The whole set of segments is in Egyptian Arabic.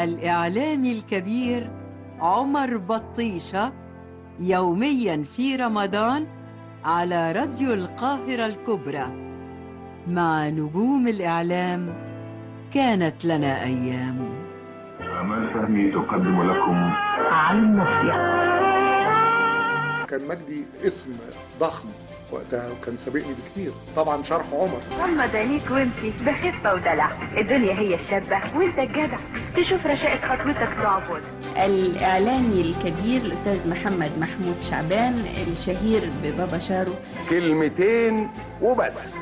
الإعلامي الكبير عمر بطيشة يوميا في رمضان على راديو القاهرة الكبرى مع نجوم الإعلام كانت لنا أيام أمال فهمي تقدم لكم عن النصيحة كان مجدي اسم ضخم وقتها وكان سابقني بكتير طبعا شرح عمر غمض عينيك وامشي بخفة ودلع الدنيا هي الشابة وانت الجدع تشوف رشاقة خطوتك تعبد الإعلامي الكبير الأستاذ محمد محمود شعبان الشهير ببابا شارو كلمتين وبس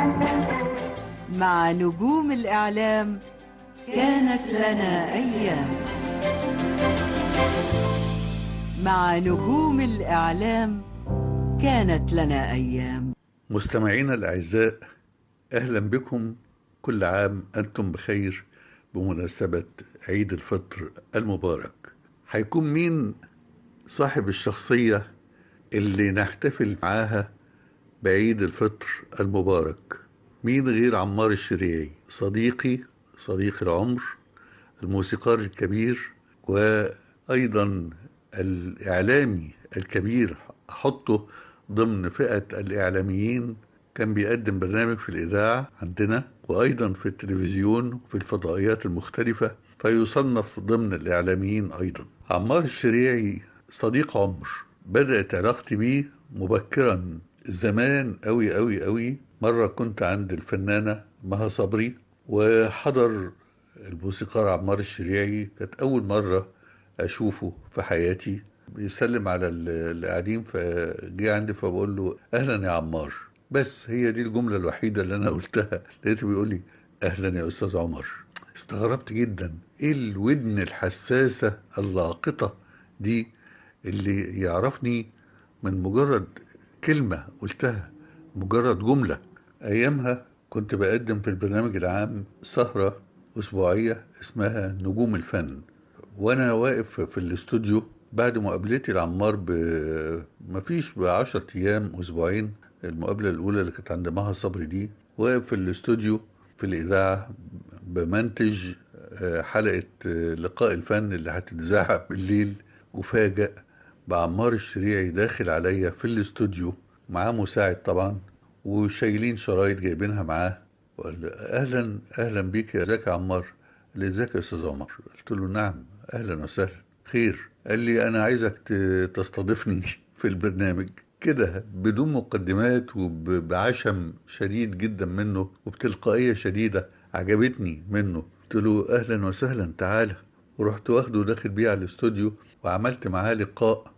مع نجوم الإعلام كانت لنا أيام مع نجوم الإعلام كانت لنا أيام مستمعينا الأعزاء أهلا بكم كل عام أنتم بخير بمناسبة عيد الفطر المبارك هيكون مين صاحب الشخصية اللي نحتفل معاها بعيد الفطر المبارك مين غير عمار الشريعي صديقي صديق العمر الموسيقار الكبير وأيضا الإعلامي الكبير أحطه ضمن فئة الإعلاميين كان بيقدم برنامج في الإذاعة عندنا وأيضا في التلفزيون وفي الفضائيات المختلفة فيصنف ضمن الإعلاميين أيضا عمار الشريعي صديق عمر بدأت علاقتي بيه مبكرا زمان أوي أوي أوي مرة كنت عند الفنانة مها صبري وحضر الموسيقار عمار الشريعي كانت أول مرة أشوفه في حياتي بيسلم على اللي قاعدين فجه عندي فبقول له اهلا يا عمار بس هي دي الجمله الوحيده اللي انا قلتها لقيته بيقول لي اهلا يا استاذ عمر استغربت جدا ايه الودن الحساسه اللاقطه دي اللي يعرفني من مجرد كلمه قلتها مجرد جمله ايامها كنت بقدم في البرنامج العام سهره اسبوعيه اسمها نجوم الفن وانا واقف في الاستوديو بعد مقابلتي لعمار ب مفيش ب 10 ايام اسبوعين المقابله الاولى اللي كانت عند مها صبري دي واقف في الاستوديو في الاذاعه بمنتج حلقه لقاء الفن اللي هتتذاع بالليل وفاجئ بعمار الشريعي داخل عليا في الاستوديو معاه مساعد طبعا وشايلين شرايط جايبينها معاه وقال اهلا اهلا بيك يا ازيك يا عمار قال لي ازيك يا استاذ عمر قلت له نعم اهلا وسهلا خير قال لي انا عايزك تستضيفني في البرنامج كده بدون مقدمات وبعشم شديد جدا منه وبتلقائيه شديده عجبتني منه قلت له اهلا وسهلا تعالى ورحت واخده داخل بيه على الاستوديو وعملت معاه لقاء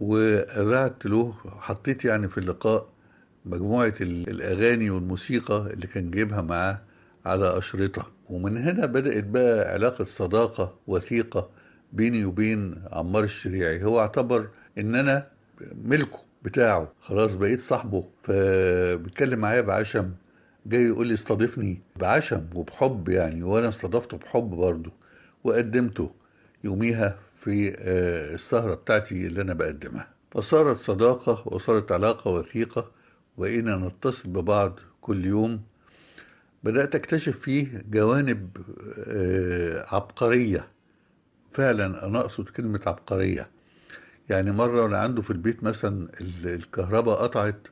وأذعت له حطيت يعني في اللقاء مجموعة الأغاني والموسيقى اللي كان جايبها معاه على أشرطة ومن هنا بدأت بقى علاقة صداقة وثيقة بيني وبين عمار الشريعي هو اعتبر ان انا ملكه بتاعه خلاص بقيت صاحبه فبيتكلم معايا بعشم جاي يقول لي استضيفني بعشم وبحب يعني وانا استضفته بحب برضه وقدمته يوميها في السهرة بتاعتي اللي انا بقدمها فصارت صداقة وصارت علاقة وثيقة وبقينا نتصل ببعض كل يوم بدأت أكتشف فيه جوانب عبقرية فعلا انا اقصد كلمه عبقريه يعني مره وانا عنده في البيت مثلا الكهرباء قطعت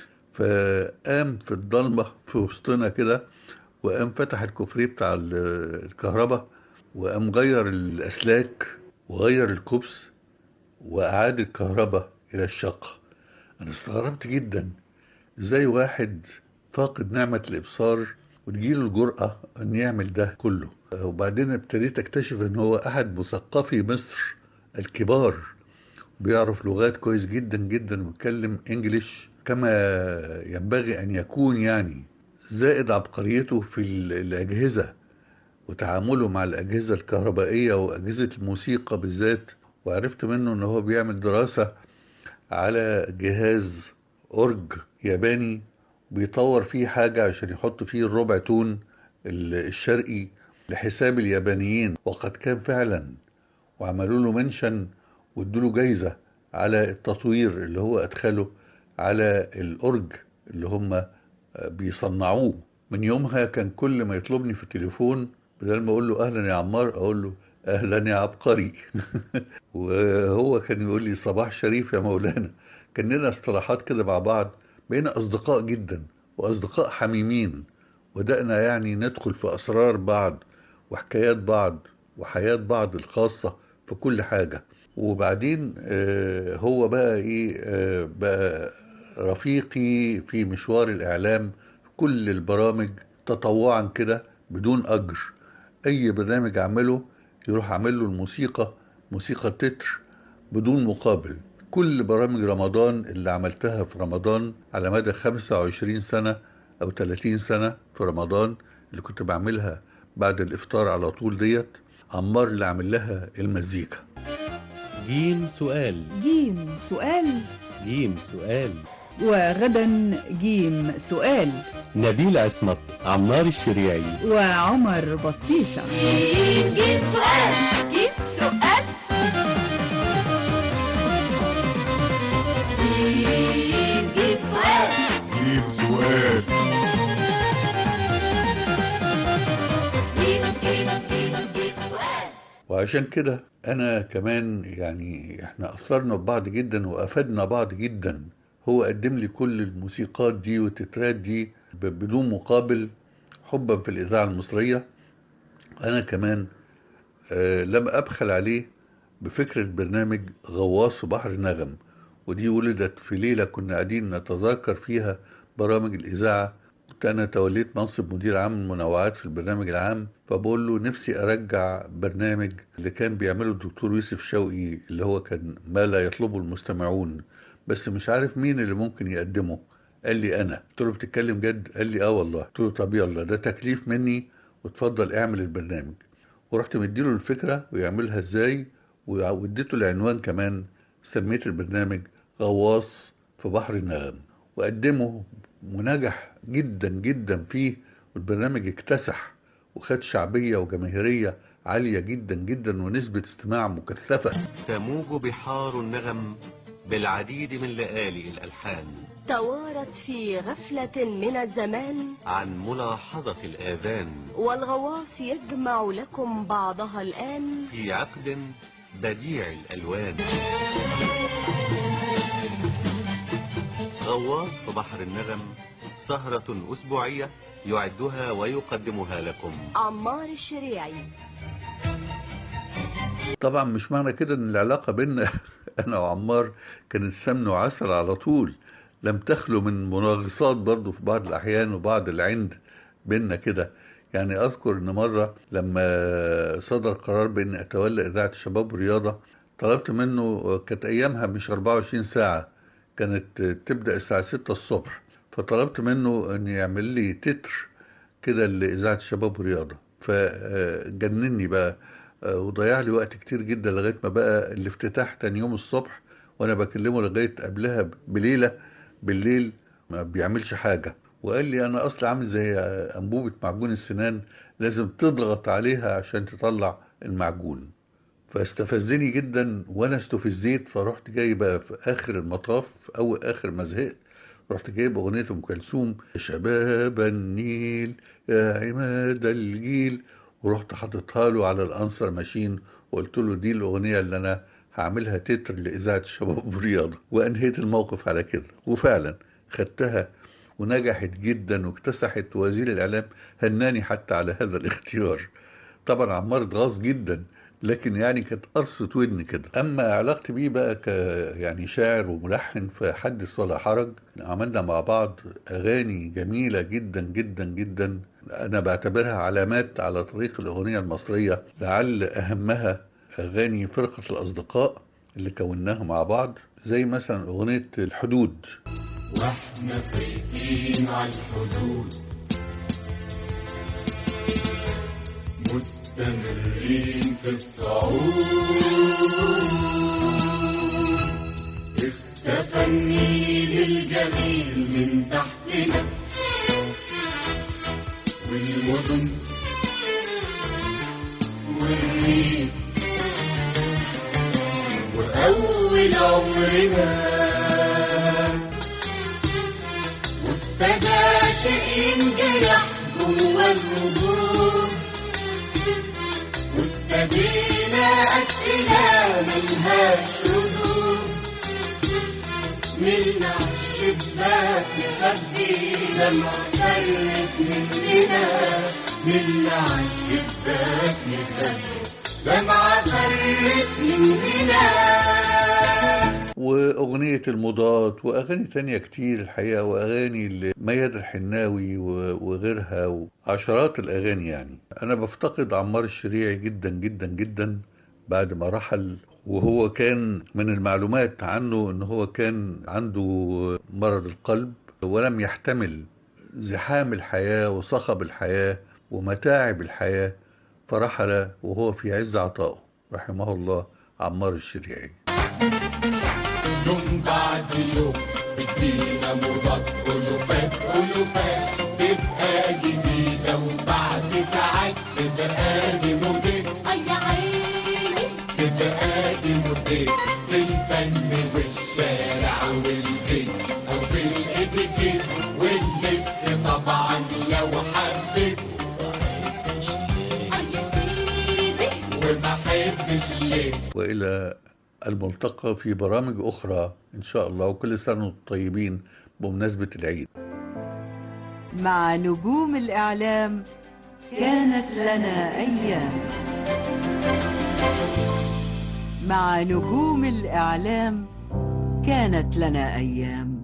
فقام في الضلمه في وسطنا كده وقام فتح الكوفريه بتاع الكهرباء وقام غير الاسلاك وغير الكبس واعاد الكهرباء الى الشقه انا استغربت جدا ازاي واحد فاقد نعمه الابصار وتجيله الجرأة أن يعمل ده كله وبعدين ابتديت أكتشف أن هو أحد مثقفي مصر الكبار بيعرف لغات كويس جدا جدا ويتكلم إنجليش كما ينبغي أن يكون يعني زائد عبقريته في الأجهزة وتعامله مع الأجهزة الكهربائية وأجهزة الموسيقى بالذات وعرفت منه أن هو بيعمل دراسة على جهاز أورج ياباني بيطور فيه حاجة عشان يحط فيه الربع تون الشرقي لحساب اليابانيين وقد كان فعلا وعملوا له منشن وادوا له جايزة على التطوير اللي هو أدخله على الأورج اللي هم بيصنعوه من يومها كان كل ما يطلبني في التليفون بدل ما أقول له أهلا يا عمار أقول له اهلا يا عبقري وهو كان يقول لي صباح شريف يا مولانا كان لنا اصطلاحات كده مع بعض بقينا اصدقاء جدا واصدقاء حميمين بدأنا يعني ندخل في اسرار بعض وحكايات بعض وحياة بعض الخاصة في كل حاجة وبعدين آه، هو بقى ايه آه، بقى رفيقي في مشوار الاعلام كل البرامج تطوعا كده بدون اجر اي برنامج اعمله يروح اعمل له الموسيقى موسيقى تتر بدون مقابل كل برامج رمضان اللي عملتها في رمضان على مدى 25 سنة او 30 سنة في رمضان اللي كنت بعملها بعد الافطار على طول ديت عمار اللي عامل لها المزيكا جيم سؤال جيم سؤال جيم سؤال وغدا جيم سؤال نبيل عصمت عمار الشريعي وعمر بطيشة جيم سؤال جيم سؤال جيم جيم سؤال جيم سؤال جيم جيم جيم جيم سؤال وعشان كده انا كمان يعني احنا اثرنا ببعض جدا وافدنا بعض جدا هو قدم لي كل الموسيقات دي والتترات دي ب- بدون مقابل حبا في الاذاعه المصريه انا كمان آه لم ابخل عليه بفكره برنامج غواص في بحر النغم ودي ولدت في ليله كنا قاعدين نتذاكر فيها برامج الاذاعه كنت انا توليت منصب مدير عام المنوعات في البرنامج العام فبقول له نفسي ارجع برنامج اللي كان بيعمله الدكتور يوسف شوقي اللي هو كان ما لا يطلبه المستمعون بس مش عارف مين اللي ممكن يقدمه قال لي انا قلت له بتتكلم جد قال لي اه والله قلت له طب يلا ده تكليف مني وتفضل اعمل البرنامج ورحت مديله الفكره ويعملها ازاي واديته العنوان كمان سميت البرنامج غواص في بحر النغم وقدمه ونجح جدا جدا فيه والبرنامج اكتسح وخد شعبية وجماهيرية عالية جدا جدا ونسبة استماع مكثفة تموج بحار النغم بالعديد من لآلئ الألحان توارت في غفلة من الزمان عن ملاحظة الآذان والغواص يجمع لكم بعضها الآن في عقد بديع الألوان غواص في بحر النغم سهرة أسبوعية يعدها ويقدمها لكم عمار الشريعي طبعا مش معنى كده ان العلاقة بيننا انا وعمار كانت سمن وعسل على طول لم تخلو من مناغصات برضو في بعض الاحيان وبعض العند بيننا كده يعني اذكر ان مرة لما صدر قرار بان اتولى اذاعة الشباب والرياضة طلبت منه كانت ايامها مش 24 ساعة كانت تبدأ الساعة 6 الصبح فطلبت منه ان يعمل لي تتر كده لاذاعة الشباب والرياضة فجنني بقى وضيع لي وقت كتير جدا لغايه ما بقى الافتتاح تاني يوم الصبح وانا بكلمه لغايه قبلها بليله بالليل ما بيعملش حاجه وقال لي انا اصلا عامل زي انبوبه معجون السنان لازم تضغط عليها عشان تطلع المعجون فاستفزني جدا وانا استفزيت فرحت جاي بقى في اخر المطاف او اخر ما زهقت رحت جايب اغنيه ام كلثوم شباب النيل يا عماد الجيل ورحت حاططها له على الانسر ماشين وقلت له دي الاغنيه اللي انا هعملها تتر لاذاعه الشباب والرياضه وانهيت الموقف على كده وفعلا خدتها ونجحت جدا واكتسحت وزير الاعلام هناني حتى على هذا الاختيار طبعا عمار اتغاظ جدا لكن يعني كانت قرصة ودن كده أما علاقتي بيه بقى ك يعني شاعر وملحن فحدث ولا حرج عملنا مع بعض أغاني جميلة جدا جدا جدا أنا بعتبرها علامات على طريق الأغنية المصرية لعل أهمها أغاني فرقة الأصدقاء اللي كوناها مع بعض زي مثلا أغنية الحدود واحنا خايفين على الحدود مستمرين في الصعود اختفى النيل الجميل من تحتنا والمدن والريف وأول عمرنا وابتدى شيء ينجرح جوا الردود وابتدينا دمعة فرت مننا من على الشباك نخبي دمعة فرت مننا وأغنية المضاد وأغاني تانية كتير الحقيقة وأغاني لمياد الحناوي و- وغيرها وعشرات الأغاني يعني أنا بفتقد عمار الشريعي جدا جدا جدا بعد ما رحل وهو كان من المعلومات عنه أنه هو كان عنده مرض القلب ولم يحتمل زحام الحياة وصخب الحياة ومتاعب الحياة فرحل وهو في عز عطائه رحمه الله عمار الشريعي يوم بعد يوم بتجينا مضاد ألوفات ألوفات تبقى جديدة وبعد ساعات تبقى دي موديل يا عيني تبقى دي موديل في الفن والشارع والبيت أو في الإتيكيت واللبس طبعا لو حبيت يا سيدي وما حبش ليه والى الملتقى في برامج اخرى ان شاء الله وكل سنه وانتم طيبين بمناسبه العيد مع نجوم الإعلام كانت لنا أيام مع نجوم الإعلام كانت لنا أيام